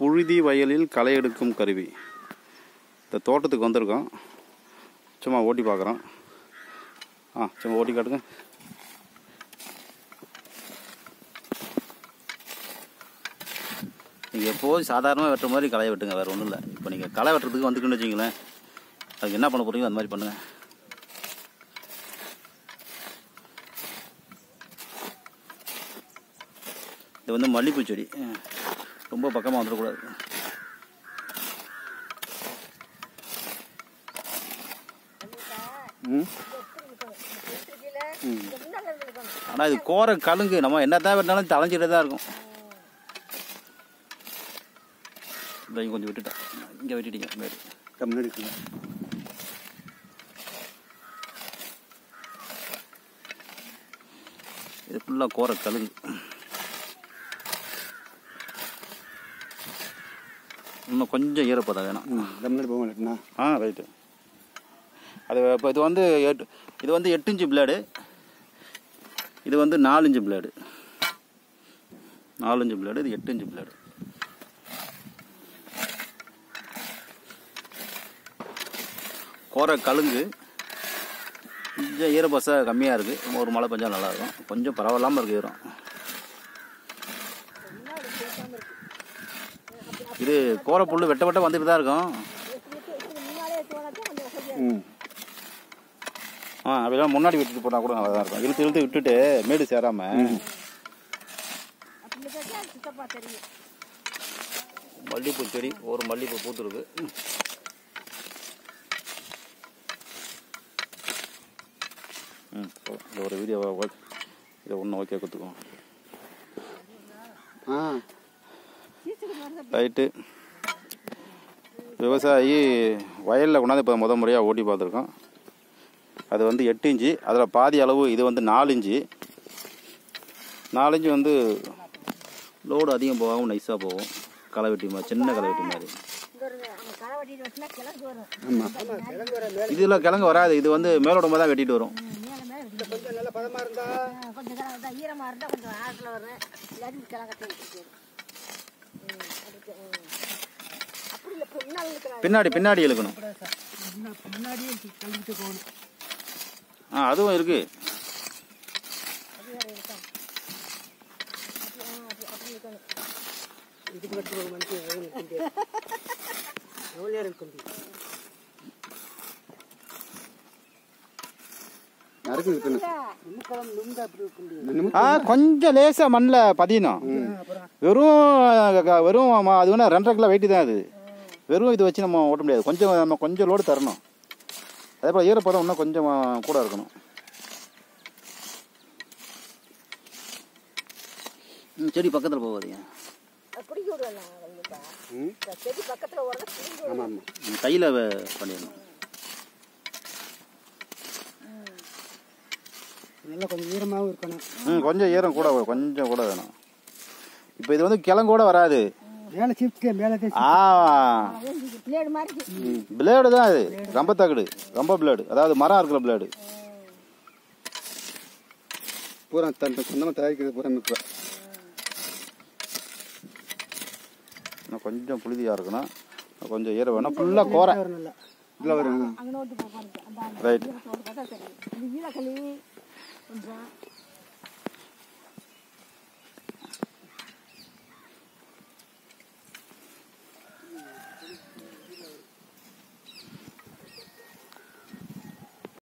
புழுதி வயலில் களை எடுக்கும் கருவி இந்த தோட்டத்துக்கு வந்திருக்கோம் சும்மா ஓட்டி பார்க்குறோம் ஆ சும்மா ஓட்டி காட்டுங்க நீங்கள் எப்போதும் சாதாரணமாக வெட்டுற மாதிரி களை வெட்டுங்க வேறு ஒன்றும் இல்லை இப்போ நீங்கள் களை வெட்டுறதுக்கு வந்துக்குன்னு வச்சிங்களேன் அதுக்கு என்ன பண்ண போகிறீங்க அந்த மாதிரி பண்ணுங்கள் இது வந்து மல்லிப்பூ செடி அஹ் ரொம்ப பக்கமாக வந்துடக்கூடாது ம் ஆனால் இது கோர கலுங்கு நம்ம என்ன தான் வெட்டினாலும் தலைஞ்சிட்டே தான் இருக்கும் இந்த இங்க கொஞ்சம் விட்டுட்டேன் இங்கே வெட்டிட்டீங்க மேடு கம்முன்னு இருக்குல்ல இது ஃபுல்லாக கோர கலுங்கு இன்னும் கொஞ்சம் ஈரப்பதம் வேணும் ம் கம்முன்னு போக மாட்டேன்னா ஆ ரைட்டு அது இப்போ இது வந்து எட்டு இது வந்து எட்டு இன்ச்சு பிளேடு இது வந்து நாலு இன்ச்சு பிளேடு நாலு இன்ச்சு பிளேடு இது எட்டு இன்ச்சு பிளேடு கோர கலுங்கு கொஞ்சம் ஈரப்பசை கம்மியாக இருக்குது ஒரு மழை பெஞ்சா நல்லாயிருக்கும் கொஞ்சம் பரவாயில்லாமல் இருக்குது ஈரம் இது கோர புல் வெட்ட வெட்ட வந்துட்டு தான் இருக்கும் ம் ஆ அப்படிலாம் முன்னாடி விட்டுட்டு போனால் கூட நல்லா தான் இருக்கும் இழுத்து இழுத்து விட்டுட்டு மேடு சேராம மல்லிகைப்பூ செடி ஒரு மல்லிகைப்பூ பூத்துருக்கு ம் போதும். இந்த ஒரு வீடியோவை ஓ- இதை ஒன்று ஓகே கொடுத்துக்குவோம் ஆ ரைட்டு விவசாயி வயலில் கொண்டாந்து இப்போ முத முறையாக ஓட்டி பார்த்துருக்கோம் அது வந்து எட்டு இன்ச்சு அதில் பாதி அளவு இது வந்து நாலு இன்ச்சு நாலு இன்ச்சு வந்து லோடு அதிகம் போகாமல் நைஸாக போகும் களை வெட்டி மாதிரி சின்ன களை வெட்டி மாதிரி ஆமாம் இதில் கிழங்கு வராது இது வந்து மேலோடமாக தான் வெட்டிட்டு வரும் கொஞ்சம் நல்ல பதமாக இருந்தா கொஞ்சம் கிழங்கு தான் ஈரமாக இருந்தால் கொஞ்சம் ஆழத்தில் வரும் இல்லாட்டி கிழங்கத்தை விட்டுட்டு அப்படி இல்லை பின்னால் இருக்கிற பின்னாடி பின்னாடி இழுக்கணும் முன்னாடியே கழுவிட்டு போகணும் ஆ அதுவும் இருக்குது இதுக்கு மட்டும் ஒரு மணிக்கு எவ்வளோ நேரம் இருக்கும் நறுக்கு இருக்கணும் நிமிஷம் நுங்க அப்படி இருக்கும் ஆ கொஞ்சம் லேசாக மண்ணில் பதியணும் வெறும் க- வெறும் ம- அது வேணா ரெண்டரை கிலோ வெயிட்டு தான் அது வெறும் இது வச்சு நம்ம ஓட்ட முடியாது கொஞ்சம் நம்ம கொஞ்சம் லோடு தரணும் அதே போல் ஈரப்பதம் இன்னும் கொஞ்சம் கூட இருக்கணும் ம், செடி பக்கத்தில் போகாதீங்க பிடிக்க விடுவேன் வந்துப்பா ம் இந்த செடி பக்கத்தில் ஓடுறது பிடிக்க ஆமாம் ஆமாம் ம், கையில் பண்ணிடணும் நல்லா கொஞ்சம் ஈரமாகவும் இருக்கணும் ம் கொஞ்சம் ஈரம் கூட வே- கொஞ்சம் கூட வேணும் இப்போ இது வந்து கிழங்கு கூட வராது மேலே சிப்ஸ்க்கு மேலே ஆ பிளேடு மாதிரி இருக்கு. பிளேடு தான் இது ரொம்ப தகடு ரொம்ப பிளேடு அதாவது மரம் இருக்கிற பிளேடு பூரா தன் சொந்தமாக தயாரிக்கிறது பூரா இப்போ இன்னும் கொஞ்சம் புழுதியாக இருக்கணும் இன்னும் கொஞ்சம் ஈரம் வேணும் ஃபுல்லாக கோரை நல்லா இல்லை வரும் அங்கே நோட்டு போப்பாங்க அந்த ரைட் ஈரத்தோடு பார்த்தா தெரியும் இந்த ஈரக்களி கொஞ்சம்